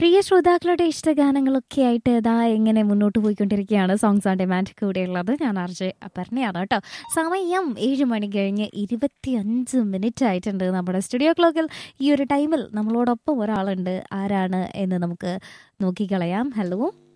പ്രിയ ശ്രോതാക്കളുടെ ഇഷ്ടഗാനങ്ങളൊക്കെ ആയിട്ട് ഇതാ എങ്ങനെ മുന്നോട്ട് പോയിക്കൊണ്ടിരിക്കുകയാണ് സോങ്സ് ഓൺ ഡിമാൻഡ് കൂടെയുള്ളത് ഞാൻ ആർജെ അപർണയാണ് കേട്ടോ സമയം ഏഴ് മണി കഴിഞ്ഞ് ഇരുപത്തിയഞ്ച് മിനിറ്റ് ആയിട്ടുണ്ട് നമ്മുടെ സ്റ്റുഡിയോ ക്ലോക്കിൽ ഈ ഒരു ടൈമിൽ നമ്മളോടൊപ്പം ഒരാളുണ്ട് ആരാണ് എന്ന് നമുക്ക് നോക്കിക്കളയാം ഹലോ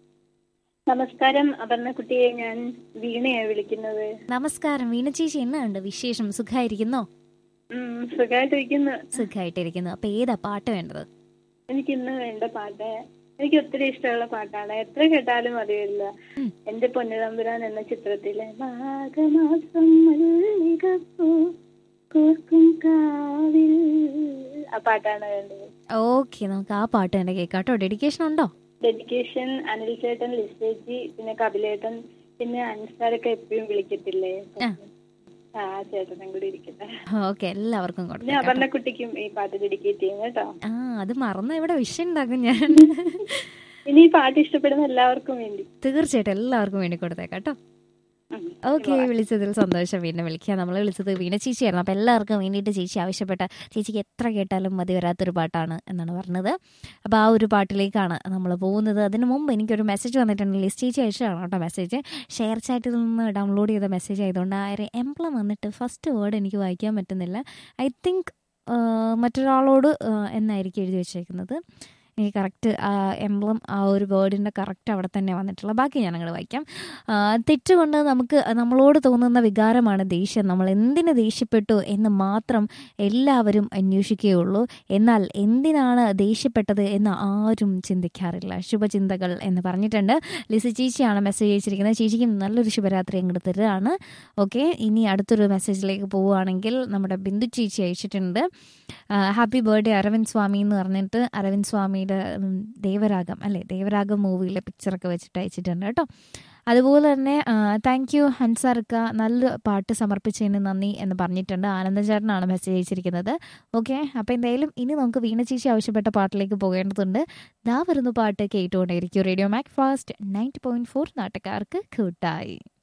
നമസ്കാരം അപർണക്കുട്ടിയെ ഞാൻ വീണയാണ് വിളിക്കുന്നത് നമസ്കാരം വീണ ചേച്ചി എന്നാണ്ട് വിശേഷം സുഖമായിരിക്കുന്നോ ഉം, സുഖമായിട്ടിരിക്കുന്നു സുഖമായിട്ടിരിക്കുന്നു അപ്പൊ ഏതാ പാട്ട് വേണ്ടത് എനിക്ക് ഇന്ന് വേണ്ട പാട്ട് എനിക്ക് ഒത്തിരി ഇഷ്ടമുള്ള പാട്ടാണ് എത്ര കേട്ടാലും മതിയില്ല ഉം. എന്റെ പൊന്നുതമ്പുരാൻ എന്ന ചിത്രത്തിലെ മാഘമാസം മല്ലികപ്പൂ കോർക്കും കാവിൽ ആ പാട്ടാണ് വേണ്ടത് ഓക്കെ നമുക്ക് ആ പാട്ട് തന്നെ കേൾക്കാം കേട്ടോ ഡെഡിക്കേഷൻ ഉണ്ടോ ഡെഡിക്കേഷൻ അനിൽ ചേട്ടൻ ലിസേജി പിന്നെ കപിലേട്ടൻ പിന്നെ അൻസാരൊക്കെ എപ്പോഴും വിളിക്കത്തില്ലേ ആ. ആ ചേട്ടനും കൂടി ഇരിക്കട്ടെ ഓക്കെ എല്ലാവർക്കും പിന്നെ കൊടുക്കാം കേട്ടോ. അപർണക്കുട്ടിക്കും ഈ പാട്ട് ഡെഡിക്കേറ്റ് ചെയ്യും കേട്ടോ ആ അത് മറന്ന ഇവിടെ വിഷയം ഉണ്ടാക്കും ഞാൻ ഇനി ഈ പാട്ട് ഇഷ്ടപ്പെടുന്ന എല്ലാവർക്കും വേണ്ടി തീർച്ചയായിട്ടും എല്ലാവർക്കും വേണ്ടി കൊടുത്തേക്കാം കേട്ടോ ഉം. ഓക്കെ വിളിച്ചതിൽ സന്തോഷം വീണ്ടും വിളിക്കുക നമ്മൾ വിളിച്ചത് വീണ ചേച്ചിയായിരുന്നു അപ്പം എല്ലാവർക്കും വേണ്ടിയിട്ട് ചേച്ചി ആവശ്യപ്പെട്ട ചേച്ചിക്ക് എത്ര കേട്ടാലും മതി വരാത്തൊരു പാട്ടാണ് എന്നാണ് പറഞ്ഞത് അപ്പോൾ ആ ഒരു പാട്ടിലേക്കാണ് നമ്മൾ പോകുന്നത് അതിന് മുമ്പ് എനിക്കൊരു മെസ്സേജ് വന്നിട്ടുണ്ട് ലിസ്റ്റ് ചേച്ചി അയച്ചതാണ് കേട്ടോ മെസ്സേജ് ഷെയർ ചാറ്റിൽ നിന്ന് ഡൗൺലോഡ് ചെയ്ത മെസ്സേജ് ആയതുകൊണ്ട് ആ ഒരു എംപ്ലം വന്നിട്ട് ഫസ്റ്റ് വേർഡ് എനിക്ക് വായിക്കാൻ പറ്റുന്നില്ല ഐ തിങ്ക് മറ്റൊരാളോട് ആ, എന്നായിരിക്കും എഴുതി വെച്ചേക്കുന്നത് എനിക്ക് കറക്റ്റ് ആ എംബ്ലം ആ ഒരു വേർഡിൻ്റെ കറക്റ്റ് അവിടെ തന്നെ വന്നിട്ടുള്ള ബാക്കി ഞാൻ അങ്ങോട്ട് വായിക്കാം ആ, തെറ്റുകൊണ്ട് നമുക്ക് നമ്മളോട് തോന്നുന്ന വികാരമാണ് ദേഷ്യം നമ്മൾ എന്തിന് ദേഷ്യപ്പെട്ടു എന്ന് മാത്രം എല്ലാവരും അന്വേഷിക്കുകയുള്ളൂ എന്നാൽ എന്തിനാണ് ദേഷ്യപ്പെട്ടത് എന്ന് ആരും ചിന്തിക്കാറില്ല ശുഭചിന്തകൾ എന്ന് പറഞ്ഞിട്ടുണ്ട് ലിസി ചേച്ചിയാണ് മെസ്സേജ് അയച്ചിരിക്കുന്നത് ചേച്ചിക്കും നല്ലൊരു ശുഭരാത്രി അങ്ങോട്ട് തരുകയാണ് ഓക്കെ ഇനി അടുത്തൊരു മെസ്സേജിലേക്ക് പോവുകയാണെങ്കിൽ നമ്മുടെ ബിന്ദു ചേച്ചി അയച്ചിട്ടുണ്ട് ഹാപ്പി ബർത്ത്ഡേ അരവിന്ദ് സ്വാമി എന്ന് പറഞ്ഞിട്ട് അരവിന്ദ് സ്വാമിയുടെ ഉം, ദേവരാഗം അല്ലേ ദേവരാഗം മൂവിയിലെ പിക്ചറൊക്കെ വെച്ചിട്ട് അയച്ചിട്ടുണ്ട് കേട്ടോ അതുപോലെ തന്നെ താങ്ക് യു ഹൻസാർക്ക നല്ല പാട്ട് സമർപ്പിച്ചതിന് നന്ദി എന്ന് പറഞ്ഞിട്ടുണ്ട് ആനന്ദചേട്ടനാണ് മെസ്സേജ് അയച്ചിരിക്കുന്നത് ഓക്കെ അപ്പോൾ എന്തായാലും ഇനി നമുക്ക് വീണ ചേച്ചി ആവശ്യപ്പെട്ട പാട്ടിലേക്ക് പോകേണ്ടതുണ്ട് ദാ വരുന്ന പാട്ട് കേട്ടുകൊണ്ടേയിരിക്കും radio Mac Fast ninety point four നാട്ടുകാർക്ക് കൂട്ടായി